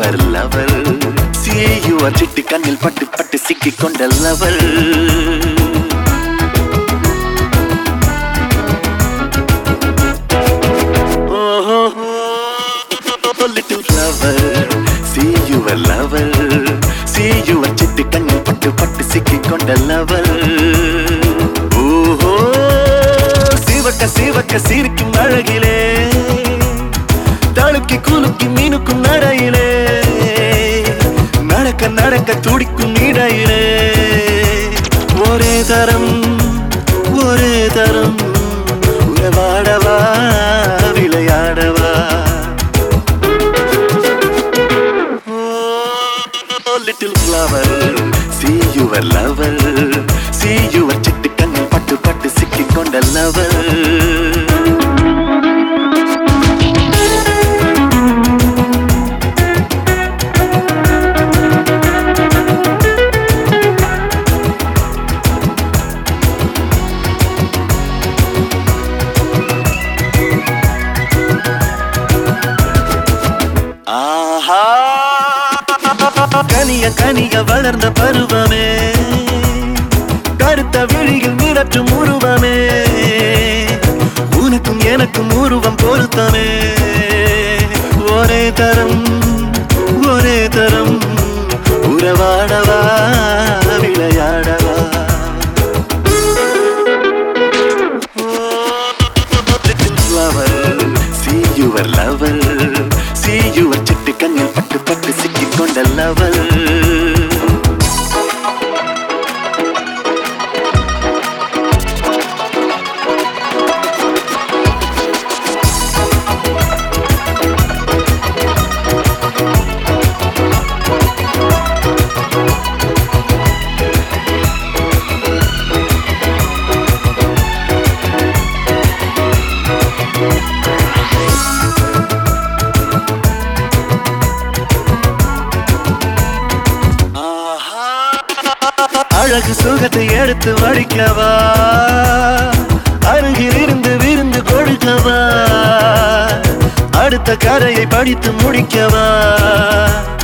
Your lover see your சிட்டு கண்ணில் பட்டு பட்டு சிக்கிக் கொண்ட lover little lover see your lover see your சிட்டு கண்ணில் பட்டு பட்டு சிக்கிக் கொண்ட லவர் ஓஹோ சிவக்க சிவக்க சிரிக்கும் அழகிலே தழுக்கி குலுக்கி மீனுக்கும் நடையிலே நடக்க நடக்க துடிக்கும் இடையிலே ஒரே தரம் ஒரே தரம் உறவாடவா விளையாடவா Oh, little flower, see your lover, see your சிட்டு கண்ணில் பட்டு பட்டு சிக்கிக் கொண்ட lover. ஆஹா கனிய கனிய வளர்ந்த பருவமே கருத்த விழியில் மிரட்டும் உருவமே உனக்கும் எனக்கும் உருவம் பொருத்தமே ஒரே தரம் ஒரே தரம் உறவாடவா விளையாடவா little flower see your lover see your சிட்டு கண்ணில் பட்டு பட்டு சிக்கிக் கொண்ட lover அழகு சுகத்தை எடுத்து வடிக்கவா அருகில் இருந்து விருந்து கொடுக்கவா அடுத்த கரையை படித்து முடிக்கவா